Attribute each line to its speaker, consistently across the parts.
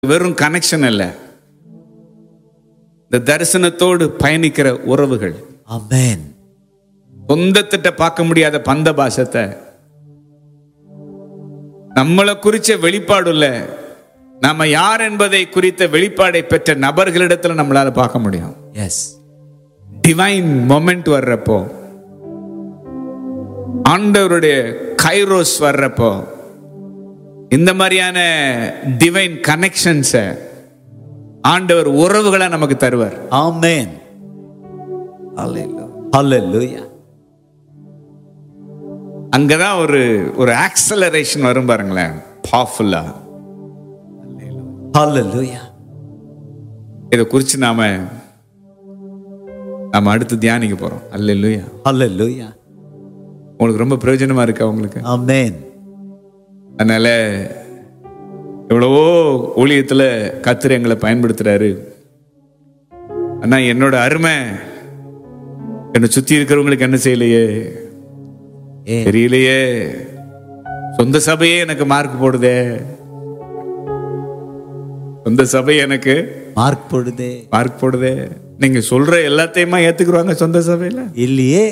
Speaker 1: வெறும் கனெக்ஷன் அல்ல இந்த தரிசனத்தோடு பயணிக்கிற உறவுகள்
Speaker 2: Amen.
Speaker 1: சொந்தத்திட்ட பார்க்க முடியாத பந்த பாசத்தை நம்மளை குறிச்ச வெளிப்பாடுள்ள நாம யார் என்பதை குறித்த வெளிப்பாடை பெற்ற நபர்களிடத்துல நம்மளால பார்க்க முடியும்
Speaker 2: Yes.
Speaker 1: டிவைன் மொமெண்ட் வர்றப்போ ஆண்டவருடைய கைரோஸ் வர்றப்போ இந்த மாதிரியான டிவைன் கனெக்ஷன்ஸை ஆண்டவர் உறவுகளை நமக்கு தருவார்
Speaker 2: Amen. Hallelujah.
Speaker 1: அங்கதான் ஒரு ஒரு ஆக்சலரேஷன் வரும் பாருங்களேன் பவர்ஃபுல்லா
Speaker 2: Hallelujah.
Speaker 1: இதை குறித்து நாம நாம அடுத்து தியானிக்க போறோம் அல்ல இல்லையா
Speaker 2: Hallelujah.
Speaker 1: உங்களுக்கு ரொம்ப பிரயோஜனமா இருக்கா உங்களுக்கு
Speaker 2: Amen.
Speaker 1: அதனால எவ்வளவோ ஊழியத்துல கத்திர எங்களை பயன்படுத்துறாரு ஆனா என்னோட அருமை என்னை சுத்தி இருக்கிறவங்களுக்கு என்ன செய்யலையே
Speaker 2: ஏன்?
Speaker 1: தெரியலையே சொந்த சபையே எனக்கு மார்க் போடுதே சொந்த சபை எனக்கு
Speaker 2: மார்க் போடுதே
Speaker 1: மார்க் போடுதே நீங்க சொல்ற எல்லாத்தையுமா ஏத்துக்குருவாங்க சொந்த சபையில
Speaker 2: இல்லையே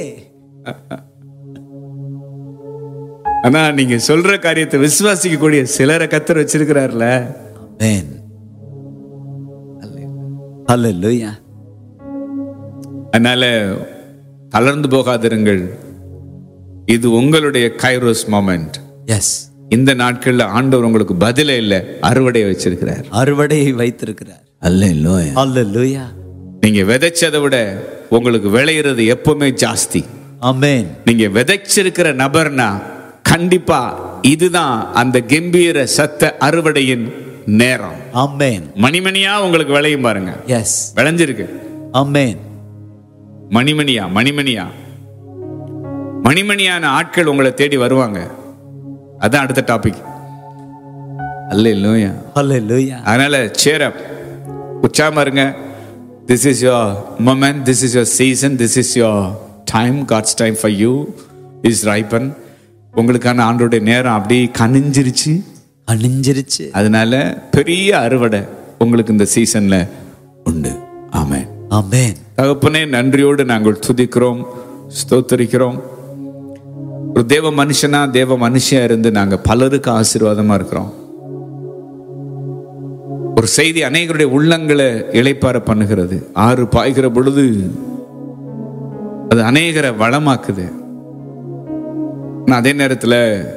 Speaker 1: ஆனா நீங்க சொல்ற காரியத்தை விசுவாசிக்க கூடிய சிலரை கத்தர் வச்சிருக்கிறார்ல
Speaker 2: Amen. Hallelujah.
Speaker 1: அதனால தளர்ந்து போகாதிருங்கள் இது உங்களுடைய கைரோஸ் மொமெண்ட்
Speaker 2: Yes.
Speaker 1: இந்த நாட்கள்ல ஆண்டவர் உங்களுக்கு பதிலே இல்ல அறுவடை வச்சிருக்கிறார்
Speaker 2: அறுவடையை வைத்திருக்கிறார்
Speaker 1: அல்ல
Speaker 2: Hallelujah.
Speaker 1: நீங்க விதைச்சதை விட உங்களுக்கு விளையிறது எப்பவுமே ஜாஸ்தி
Speaker 2: Amen.
Speaker 1: நீங்க விதைச்சிருக்கிற நபர்னா கண்டிப்பா இதுதான் அந்த கம்பீர சத்த அறுவடையின் நேரம்
Speaker 2: Amen.
Speaker 1: மணிமணியா உங்களுக்கு விளையும் பாருங்க
Speaker 2: Yes.
Speaker 1: விளைஞ்சிருக்கு
Speaker 2: Amen.
Speaker 1: மணிமணியா மணிமணியா மணிமணியான ஆட்கள் உங்களை தேடி வருவாங்க அதான் அடுத்த டாபிக் அல்ல இல்லையா
Speaker 2: Hallelujah.
Speaker 1: அதனால சேர் அப் உற்சாகமா இருங்க this is your moment this is your season this is your time God's time for you is ripen உங்களுக்கான ஆண்டோடைய நேரம் அப்படியே கனிஞ்சிருச்சு
Speaker 2: அணிஞ்சிருச்சு
Speaker 1: அதனால பெரிய அறுவடை உங்களுக்கு இந்த சீசன்ல உண்டு ஆமென்
Speaker 2: Amen.
Speaker 1: தகப்பனே நன்றியோடு நாங்கள் துதிக்கிறோம் ஸ்தோத்தரிக்கிறோம் ஒரு தேவ மனுஷனா தேவ மனுஷியா இருந்து நாங்க பலருக்கு ஆசீர்வாதமா இருக்கிறோம் ஒரு செய்தி அநேகருடைய உள்ளங்களை இளைப்பார பண்ணுகிறது ஆறு பாய்கிற பொழுது அது அநேகரை வளமாக்குது ஆனா அதே நேரத்துல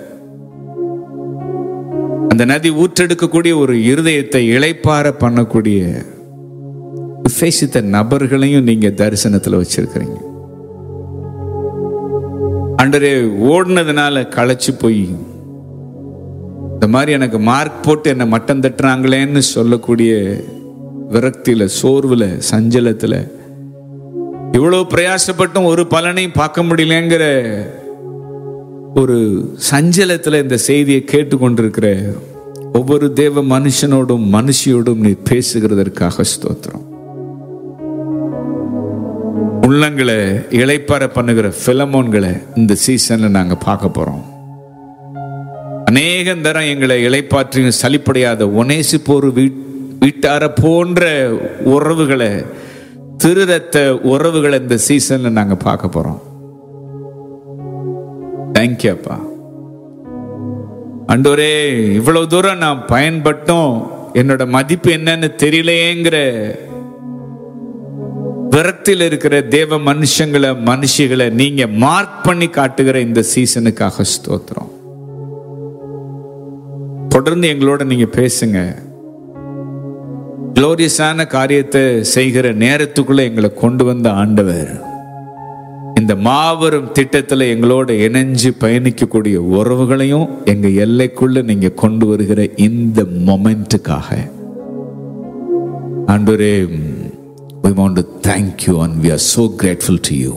Speaker 1: அந்த நதி ஊற்றெடுக்கக்கூடிய ஒரு இருதயத்தை இளைப்பார பண்ணக்கூடிய விசேஷித்த நபர்களையும் நீங்க தரிசனத்துல வச்சிருக்கிறீங்க அண்டரே ஓடுனதுனால களைச்சு போய் இந்த மாதிரி எனக்கு மார்க் போட்டு என்னை மட்டம் தட்டுறாங்களேன்னு சொல்லக்கூடிய விரக்தியில சோர்வுல சஞ்சலத்துல இவ்வளவு பிரயாசப்பட்டும் ஒரு பலனையும் பார்க்க முடியலங்கிற ஒரு சஞ்சலத்துல இந்த செய்தியை கேட்டுக்கொண்டிருக்கிற ஒவ்வொரு தேவ மனுஷனோடும் மனுஷியோடும் நீ பேசுகிறதற்காக ஸ்தோத்திரம் உள்ளங்களை இளைப்பார பண்ணுகிற பிலமோன்களை இந்த சீசன்ல நாங்க பார்க்க போறோம் அநேகம் தரம் எங்களை இளைப்பாற்றியும் சலிப்படையாத ஒனேசி போர் வீட்டார போன்ற உறவுகளை திருரத்த உறவுகளை இந்த சீசன்ல நாங்க பார்க்க போறோம் தேங்க்யூ அப்பா அண்டோரே இவ்வளவு தூரம் நான் பயன்பட்டும் என்னோட மதிப்பு என்னன்னு தெரியலையேங்கிற விரத்தில் இருக்கிற தேவ மனுஷங்களை மனுஷிகளை நீங்க மார்க் பண்ணி காட்டுகிற இந்த சீசனுக்காக ஸ்தோத்திரம் தொடர்ந்து எங்களோட நீங்க பேசுங்க குளோரியஸான காரியத்தை செய்கிற நேரத்துக்குள்ள எங்களை கொண்டு வந்த ஆண்டவர் இந்த மாபெரும் திட்டத்துல எங்களோட இணைஞ்சு பயணிக்கக்கூடிய உறவுகளையும் எங்க எல்லைக்குள்ள நீங்க கொண்டு வருகிற இந்த மொமெண்ட்டுக்காக ஆண்டவரே we want to thank you and we are so grateful to you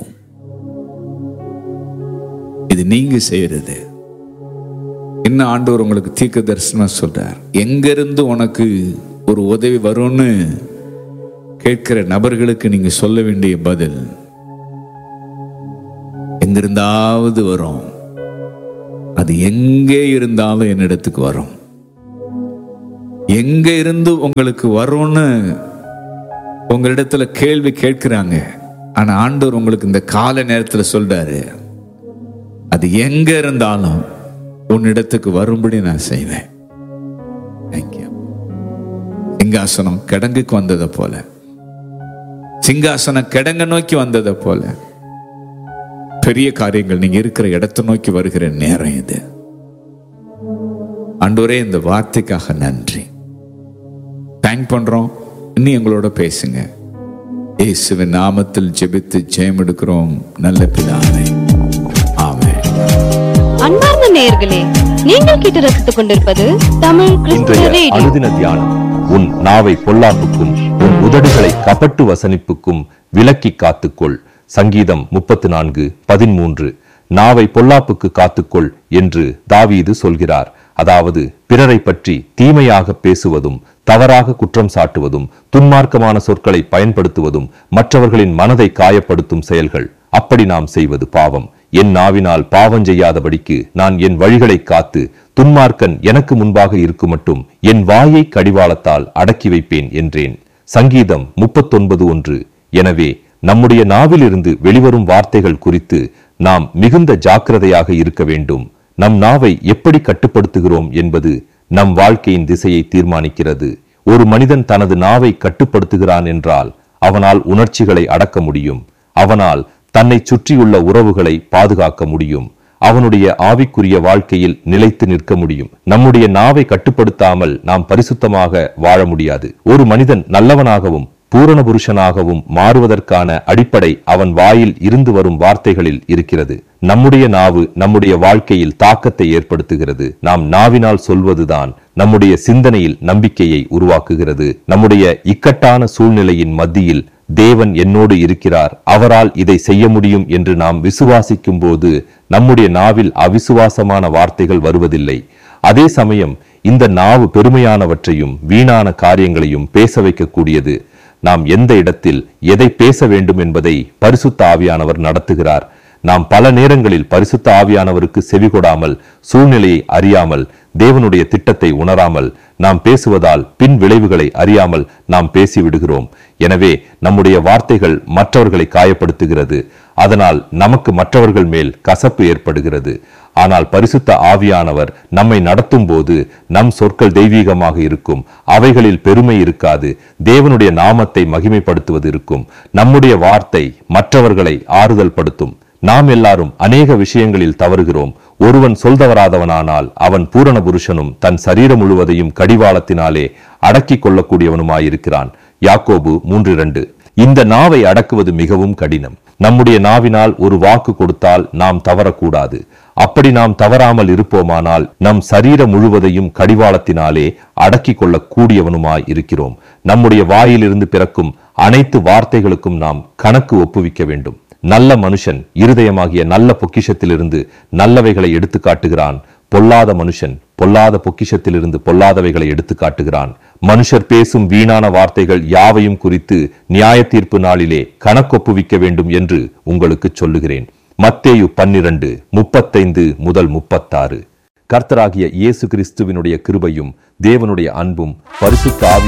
Speaker 1: இது நீங்க செய்யறது இன்னும் ஆண்டவர் உங்களுக்கு தீர்க்க தரிசனம் சொல்றார் எங்கிருந்து உனக்கு ஒரு உதவி வரும்னு கேட்கிற நபர்களுக்கு நீங்க சொல்ல வேண்டிய பதில் எங்கிருந்தாவது வரும் அது எங்கே இருந்தாலும் என்னிடத்துக்கு வரும் எங்க இருந்து உங்களுக்கு வரும்னு உங்களிடத்துல கேள்வி கேட்கிறாங்க ஆனா ஆண்டவர் உங்களுக்கு இந்த கால நேரத்துல சொல்றாரு அது எங்க இருந்தாலும் உன்னிடத்துக்கு வரும்படி நான் செய்வேன் Thank you. சிங்காசனம் கிடங்குக்கு வந்ததை போல சிங்காசனம் கிடங்க நோக்கி வந்ததை போல பெரிய காரியங்கள் நீங்க இருக்கிற இடத்தை நோக்கி வருகிற நேரம் இது ஆண்டவரே இந்த வார்த்தைக்காக நன்றி தேங்க் பண்றோம் இன்னும் எங்களோட பேசுங்க இயேசுவின் நாமத்தில் ஜெபித்து ஜெயம் எடுக்கிறோம் நல்ல பிதாவே ஆமென்
Speaker 3: அன்பார்ந்த நேயர்களே நீங்கள் கேட்டு ரசித்துக் கொண்டிருப்பது தமிழ் கிறிஸ்துவ
Speaker 4: இன்றைய
Speaker 3: ரேடியோ
Speaker 4: அனுதின தியானம் உன் நாவை பொல்லாப்புக்கும் உன் உதடுகளை கபட்டு வசனிப்புக்கும் விலக்கி காத்துக்கொள் சங்கீதம் முப்பத்து நான்கு பதிமூன்று நாவை பொல்லாப்புக்கு காத்துக்கொள் என்று தாவீது சொல்கிறார் அதாவது பிறரை பற்றி தீமையாக பேசுவதும் தவறாக குற்றம் சாட்டுவதும் துன்மார்க்கமான சொற்களை பயன்படுத்துவதும் மற்றவர்களின் மனதை காயப்படுத்தும் செயல்கள் அப்படி நாம் செய்வது பாவம் என் நாவினால் பாவம் செய்யாதபடிக்கு நான் என் வழிகளை காத்து துன்மார்க்கன் எனக்கு முன்பாக இருக்கும் மட்டும் என் வாயை கடிவாளத்தால் அடக்கி வைப்பேன் என்றேன் சங்கீதம் முப்பத்தொன்பது ஒன்று எனவே நம்முடைய நாவிலிருந்து வெளிவரும் வார்த்தைகள் குறித்து நாம் மிகுந்த ஜாக்கிரதையாக இருக்க வேண்டும் நம் நாவை எப்படி கட்டுப்படுத்துகிறோம் என்பது நம் வாழ்க்கையின் திசையை தீர்மானிக்கிறது ஒரு மனிதன் தனது நாவை கட்டுப்படுத்துகிறான் என்றால் அவனால் உணர்ச்சிகளை அடக்க முடியும் அவனால் தன்னை சுற்றியுள்ள உறவுகளை பாதுகாக்க முடியும் அவனுடைய ஆவிக்குரிய வாழ்க்கையில் நிலைத்து நிற்க முடியும் நம்முடைய நாவை கட்டுப்படுத்தாமல் நாம் பரிசுத்தமாக வாழ முடியாது ஒரு மனிதன் நல்லவனாகவும் பூரண புருஷனாகவும் மாறுவதற்கான அடிப்படை அவன் வாயில் இருந்து வரும் வார்த்தைகளில் இருக்கிறது நம்முடைய நாவு நம்முடைய வாழ்க்கையில் தாக்கத்தை ஏற்படுத்துகிறது நாம் நாவினால் சொல்வதுதான் நம்முடைய சிந்தனையில் நம்பிக்கையை உருவாக்குகிறது நம்முடைய இக்கட்டான சூழ்நிலையின் மத்தியில் தேவன் என்னோடு இருக்கிறார் அவரால் இதை செய்ய முடியும் என்று நாம் விசுவாசிக்கும் போது நம்முடைய நாவில் அவிசுவாசமான வார்த்தைகள் வருவதில்லை அதே சமயம் இந்த நாவு பெருமையானவற்றையும் வீணான காரியங்களையும் பேச வைக்கக்கூடியது நாம் எந்த இடத்தில் எதை பேச வேண்டும் என்பதை பரிசுத்த ஆவியானவர் நடத்துகிறார் நாம் பல நேரங்களில் பரிசுத்த ஆவியானவருக்கு செவிகொடாமல் சூழ்நிலையை அறியாமல் தேவனுடைய திட்டத்தை உணராமல் நாம் பேசுவதால் பின் விளைவுகளை அறியாமல் நாம் பேசிவிடுகிறோம் எனவே நம்முடைய வார்த்தைகள் மற்றவர்களை காயப்படுத்துகிறது அதனால் நமக்கு மற்றவர்கள் மேல் கசப்பு ஏற்படுகிறது ஆனால் பரிசுத்த ஆவியானவர் நம்மை நடத்தும் போது நம் சொற்கள் தெய்வீகமாக இருக்கும் அவைகளில் பெருமை இருக்காது தேவனுடைய நாமத்தை மகிமைப்படுத்துவது இருக்கும் நம்முடைய வார்த்தை மற்றவர்களை ஆறுதல் படுத்தும் நாம் எல்லாரும் அநேக விஷயங்களில் தவறுகிறோம் ஒருவன் சொல்தவராதவனானால் அவன் பூரண புருஷனும் தன் சரீரம் முழுவதையும் கடிவாளத்தினாலே அடக்கிக் கொள்ளக்கூடியவனுமாயிருக்கிறான் யாக்கோபு மூன்று இரண்டு இந்த நாவை அடக்குவது மிகவும் கடினம் நம்முடைய நாவினால் ஒரு வாக்கு கொடுத்தால் நாம் தவறக்கூடாது அப்படி நாம் தவறாமல் இருப்போமானால் நம் சரீரம் முழுவதையும் கடிவாளத்தினாலே அடக்கிக் கொள்ளக் கூடியவனுமாய் இருக்கிறோம் நம்முடைய வாயிலிருந்து பிறக்கும் அனைத்து வார்த்தைகளுக்கும் நாம் கணக்கு ஒப்புவிக்க வேண்டும் நல்ல மனுஷன் இருதயமாகிய நல்ல பொக்கிஷத்திலிருந்து நல்லவைகளை எடுத்து காட்டுகிறான் பொல்லாத மனுஷன் பொல்லாத பொக்கிஷத்திலிருந்து பொல்லாதவைகளை எடுத்து காட்டுகிறான் மனுஷர் பேசும் வீணான வார்த்தைகள் யாவையும் குறித்து நியாய தீர்ப்பு நாளிலே கணக்கொப்புவிக்க வேண்டும் என்று உங்களுக்கு சொல்லுகிறேன் மத்தேயு பன்னிரண்டு முப்பத்தைந்து முதல் முப்பத்தாறு கர்த்தராகிய இயேசு கிறிஸ்துவினுடைய கிருபையும் தேவனுடைய அன்பும் பரிசுத்த ஆவி